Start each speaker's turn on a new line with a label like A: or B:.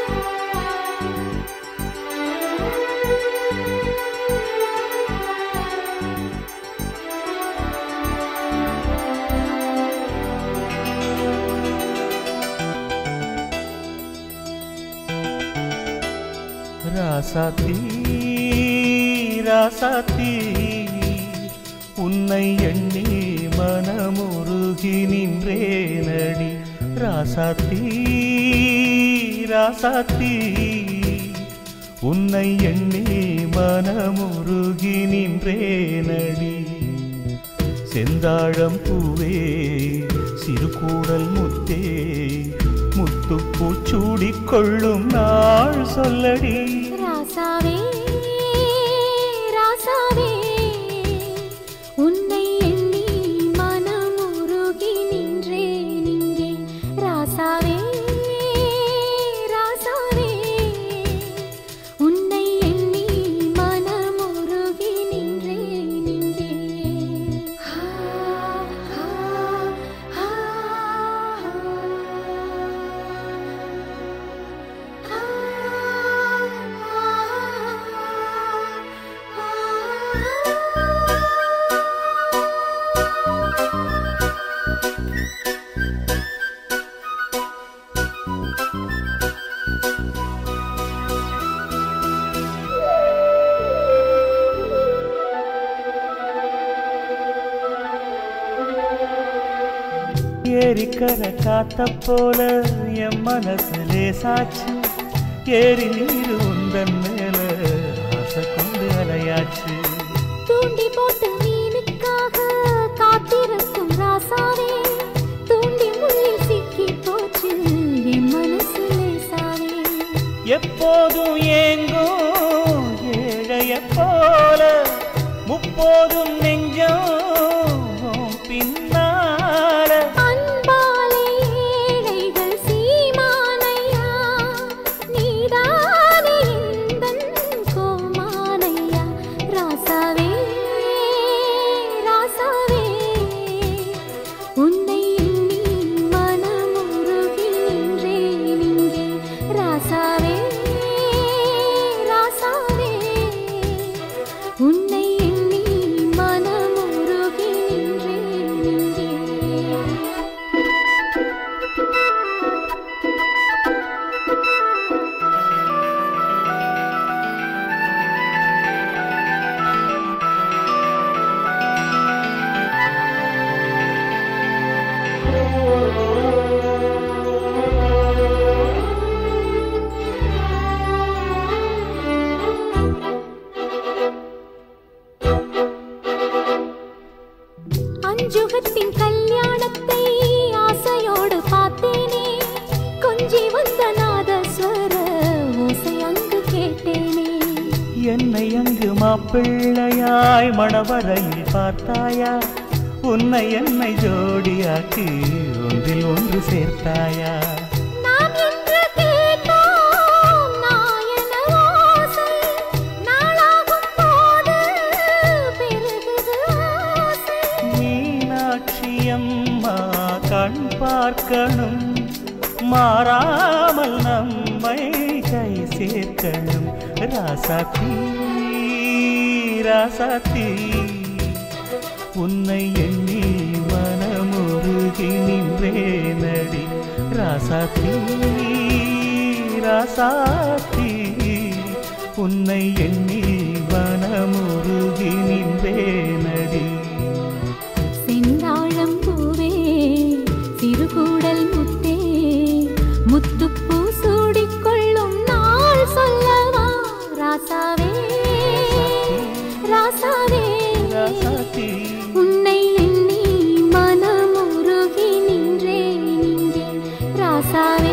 A: ராசாத்தி ராசாத்தி உன்னை எண்ணி மனமுருகி நின்றேனடி ராசாத்தி ராசாத்தி உன்னை எண்ணி மனமுருகி நின்றேனடி செந்தாழம் பூவே சிறுகூடல் முத்தே முத்துப்பூ சூடிக் கொள்ளும் நாள் சொல்லடி
B: ராசாவே ராசாவே உன்னை எண்ணி மனமுருகி நின்றேன் இங்கே ராசாவே ராசாவே உன்னை எண்ணி மனமுருகி நின்றேன் இங்கே ஹா ஹா ஹா
A: ஏரிக்கர காத்த போல என் மனசு லேசாச்சு ஏரி நீர் உந்தன் மேல ஆசை கொண்டு அலையாச்சு
B: தூண்டி போட்டு மீனுக்காக காத்திருக்கும் ராசாவே தூண்டி முள்ளில் சிக்கி போச்சு என் மனசு லேசாவே
A: எப்போதும் ஏங்கும் ஏழைய போல முப்போதும் நெஞ்சம் உன் பின்னால
B: அன்பாலே ஏழைகள் சீமானையா நீதானே எந்தன் கோமானையா ராசாவே ராசாவே உன்னை எண்ணி மனமுருகி நின்றேன் இங்கே ராசாவே ராசாவே உன்னை எண்ணி மனமுருகி நின்றேன் இங்கே அஞ்சுகத்தின் கல்யாணத்தை ஆசையோடு பார்த்தேனே கொஞ்சி வந்த நாதஸ்வர ஓசை அங்கு கேட்டேனே
A: என்னை அங்கு மாப்பிள்ளையாய் மணவரையில் பார்த்தாயா உன்னை என்னை ஜோடியாக்கி ஒன்றில் ஒன்று சேர்த்தாயா
B: நாம் என்று கேட்டோம் நாயன ஓசை நாளாகும் போது பெருகுது ஆசை
A: மீனாட்சி அம்மா கண் பார்க்கணும் மாறாமல் நம்மை கை சேர்க்கணும் ராசாத்தி ராசாத்தி உன்னை எண்ணி மனமுருகி நின்றேனடி ராசாத்தி ராசாத்தி உன்னை எண்ணி மனமுருகி நின்றேனடி
B: செந்தாழம் பூவே சிறுகூடல் முத்தே முத்துப்பூ சூடிக்கொள்ளும் நாள் சொல்லவா ராசாவே ராசாவே
A: ராசாத்தி
B: உன்னை எண்ணி மனமுருகி நின்றேன் இங்கே ராசாவே